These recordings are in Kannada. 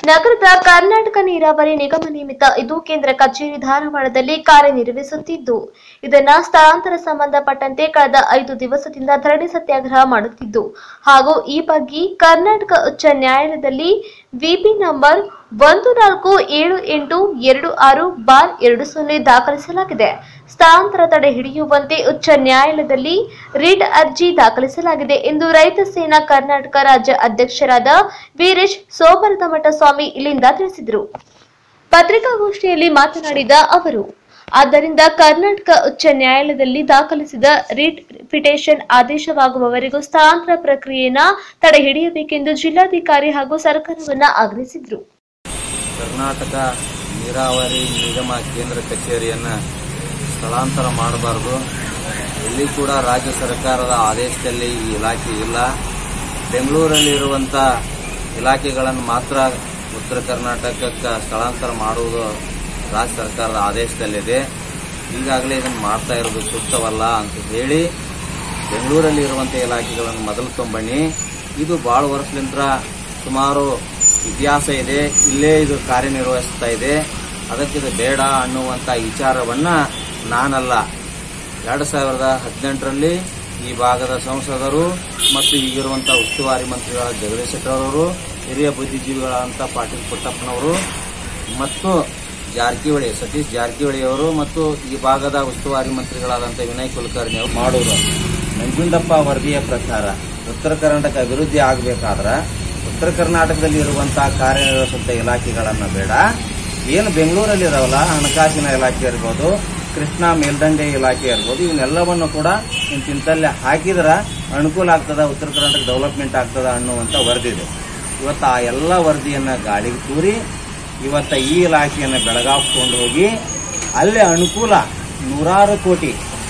ನಗರದ ಕರ್ನಾಟಕ ನೀರಾವರಿ ನಿಗಮ ನಿಯಮಿತ ಇದು ಕೇಂದ್ರ ಕಚೇರಿ ಧಾರವಾಡದಲ್ಲಿ ಕಾರ್ಯನಿರ್ವಹಿಸುತ್ತಿದ್ದು ಇದನ್ನ ಸ್ಥಳಾಂತರ ಸಂಬಂಧಪಟ್ಟಂತೆ ಕಳೆದ ಐದು ದಿವಸದಿಂದ ಧರಣಿ ಸತ್ಯಾಗ್ರಹ ಮಾಡುತ್ತಿದ್ದು ಹಾಗೂ ಈ ಬಗ್ಗೆ ಕರ್ನಾಟಕ ಉಚ್ಚ ನ್ಯಾಯಾಲಯದಲ್ಲಿ ವಿಪಿ ನಂಬರ್ ಒಂದು ನಾಲ್ಕು ಏಳು ಎಂಟು ಎರಡು ಆರು ಬಾರ್ ಎರಡು ಸೊನ್ನೆ ದಾಖಲಿಸಲಾಗಿದೆ ಸ್ಥಳಾಂತರ ತಡೆ ಹಿಡಿಯುವಂತೆ ಉಚ್ಚ ನ್ಯಾಯಾಲಯದಲ್ಲಿ ರಿಟ್ ಅರ್ಜಿ ದಾಖಲಿಸಲಾಗಿದೆ ಎಂದು ರೈತ ಸೇನಾ ಕರ್ನಾಟಕ ರಾಜ್ಯ ಅಧ್ಯಕ್ಷರಾದ ವೀರೇಶ್ ಸೋಮರದಮಠ ಸ್ವಾಮಿ ಇಲ್ಲಿಂದ ತಿಳಿಸಿದರು ಪತ್ರಿಕಾಗೋಷ್ಠಿಯಲ್ಲಿ ಮಾತನಾಡಿದ ಅವರು ಆದ್ದರಿಂದ ಕರ್ನಾಟಕ ಉಚ್ಚ ನ್ಯಾಯಾಲಯದಲ್ಲಿ ದಾಖಲಿಸಿದ ರಿಟ್ ಪಿಟಿಷನ್ ಆದೇಶವಾಗುವವರೆಗೂ ಸ್ಥಳಾಂತರ ಪ್ರಕ್ರಿಯೆಯನ್ನ ತಡೆ ಹಿಡಿಯಬೇಕೆಂದು ಜಿಲ್ಲಾಧಿಕಾರಿ ಹಾಗೂ ಸರ್ಕಾರವನ್ನ ಆಗ್ರಹಿಸಿದರು ಕರ್ನಾಟಕ ನೀರಾವರಿ ನಿಗಮ ಕೇಂದ್ರ ಕಚೇರಿಯನ್ನು ಸ್ಥಳಾಂತರ ಮಾಡಬಾರದು ಇಲ್ಲಿ ಕೂಡ ರಾಜ್ಯ ಸರ್ಕಾರದ ಆದೇಶದಲ್ಲಿ ಈ ಇಲಾಖೆ ಇಲ್ಲ ಬೆಂಗಳೂರಲ್ಲಿರುವಂಥ ಇಲಾಖೆಗಳನ್ನು ಮಾತ್ರ ಉತ್ತರ ಕರ್ನಾಟಕಕ್ಕೆ ಸ್ಥಳಾಂತರ ಮಾಡುವುದು ರಾಜ್ಯ ಸರ್ಕಾರದ ಆದೇಶದಲ್ಲಿದೆ ಈಗಾಗಲೇ ಇದನ್ನು ಮಾಡ್ತಾ ಇರೋದು ಸೂಕ್ತವಲ್ಲ ಅಂತ ಹೇಳಿ ಬೆಂಗಳೂರಲ್ಲಿ ಇರುವಂಥ ಇಲಾಖೆಗಳನ್ನು ಮೊದಲು ತೊಂಬಣ್ಣಿ ಇದು ಭಾಳ ವರ್ಷದಿಂದ ಸುಮಾರು ಇತಿಹಾಸ ಇದೆ ಇಲ್ಲೇ ಇದು ಕಾರ್ಯನಿರ್ವಹಿಸ್ತಾ ಇದೆ ಅದಕ್ಕೆ ಇದು ಬೇಡ ಅನ್ನುವಂಥ ವಿಚಾರವನ್ನ ನಾನಲ್ಲ ಎರಡು ಸಾವಿರದ ಹದಿನೆಂಟರಲ್ಲಿ ಈ ಭಾಗದ ಸಂಸದರು ಮತ್ತು ಈಗಿರುವಂಥ ಉಸ್ತುವಾರಿ ಮಂತ್ರಿಗಳಾದ ಜಗದೀಶ್ ಶೆಟ್ಟರ್ ಅವರು ಹಿರಿಯ ಬುದ್ಧಿಜೀವಿಗಳಾದಂಥ ಪಾಟೀಲ್ ಪುಟ್ಟಪ್ಪನವರು ಮತ್ತು ಜಾರಕಿಹೊಳಿ ಸತೀಶ್ ಜಾರಕಿಹೊಳಿ ಅವರು ಮತ್ತು ಈ ಭಾಗದ ಉಸ್ತುವಾರಿ ಮಂತ್ರಿಗಳಾದಂಥ ವಿನಯ್ ಕುಲಕರ್ಣಿ ಅವರು ಮಾಡೋರು ನಂಜುಂಡಪ್ಪ ವರದಿಯ ಪ್ರಕಾರ ಉತ್ತರ ಕರ್ನಾಟಕ ಅಭಿವೃದ್ಧಿ ಆಗಬೇಕಾದ್ರೆ ಉತ್ತರ ಕರ್ನಾಟಕದಲ್ಲಿ ಇರುವಂತಹ ಕಾರ್ಯನಿರ್ವಹಿಸುವಂತ ಇಲಾಖೆಗಳನ್ನ ಬೇಡ ಏನು ಬೆಂಗಳೂರಲ್ಲಿ ಇದಾವಲ್ಲ ಹಣಕಾಸಿನ ಇಲಾಖೆ ಇರ್ಬೋದು ಕೃಷ್ಣಾ ಮೇಲ್ದಂಡೆ ಇಲಾಖೆ ಇರ್ಬೋದು ಇವನ್ನೆಲ್ಲವನ್ನು ಕೂಡ ಇಂತಿಂತಲ್ಲಿ ಹಾಕಿದ್ರೆ ಅನುಕೂಲ ಆಗ್ತದ ಉತ್ತರ ಕರ್ನಾಟಕ ಡೆವಲಪ್ಮೆಂಟ್ ಆಗ್ತದ ಅನ್ನುವಂಥ ವರದಿದೆ ಇವತ್ತು ಆ ಎಲ್ಲ ವರದಿಯನ್ನ ಗಾಳಿಗೆ ತೂರಿ ಇವತ್ತ ಈ ಇಲಾಖೆಯನ್ನು ಬೆಳಗಾವಿಸ್ಕೊಂಡು ಹೋಗಿ ಅಲ್ಲೇ ಅನುಕೂಲ ನೂರಾರು ಕೋಟಿ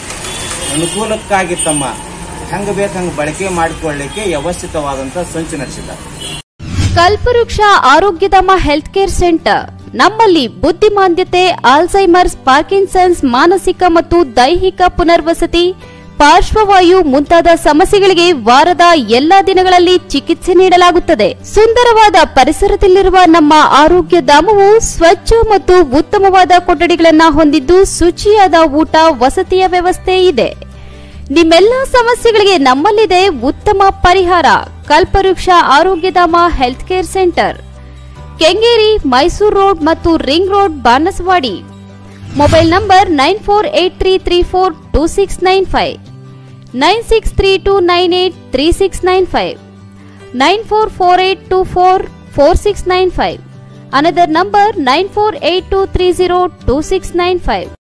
ಅನುಕೂಲಕ್ಕಾಗಿ ತಮ್ಮ ಹೆಂಗ್ ಬೇಕಂಗ್ ಬಳಕೆ ಮಾಡಿಕೊಳ್ಳಿಕ್ಕೆ ವ್ಯವಸ್ಥಿತವಾದಂತ ಸಂಚು ನಡೆಸಿದ್ದಾರೆ ಕಲ್ಪವೃಕ್ಷ ಆರೋಗ್ಯಧಾಮ ಹೆಲ್ತ್ ಕೇರ್ ಸೆಂಟರ್ ನಮ್ಮಲ್ಲಿ ಬುದ್ಧಿಮಾಂದ್ಯತೆ ಆಲ್ಝೈಮರ್ಸ್ ಪಾರ್ಕಿನ್ಸನ್ಸ್ ಮಾನಸಿಕ ಮತ್ತು ದೈಹಿಕ ಪುನರ್ವಸತಿ ಪಾರ್ಶ್ವವಾಯು ಮುಂತಾದ ಸಮಸ್ಯೆಗಳಿಗೆ ವಾರದ ಎಲ್ಲಾ ದಿನಗಳಲ್ಲಿ ಚಿಕಿತ್ಸೆ ನೀಡಲಾಗುತ್ತದೆ ಸುಂದರವಾದ ಪರಿಸರದಲ್ಲಿರುವ ನಮ್ಮ ಆರೋಗ್ಯ ಧಾಮವು ಸ್ವಚ್ಛ ಮತ್ತು ಉತ್ತಮವಾದ ಕೊಠಡಿಗಳನ್ನು ಹೊಂದಿದ್ದು ಶುಚಿಯಾದ ಊಟ ವಸತಿಯ ವ್ಯವಸ್ಥೆ ಇದೆ ನಿಮ್ಮೆಲ್ಲ ಸಮಸ್ಯೆಗಳಿಗೆ ನಮ್ಮಲ್ಲಿದೆ ಉತ್ತಮ ಪರಿಹಾರ Kalpavriksha Arogyadhama health care centre Kengeri Mysore road ಮತ್ತು ring road Banaswadi mobile number nine four eight three three four two six nine five nine six three two nine eight three six nine five nine four four eight two four four six nine five another number nine four eight two three zero two six nine five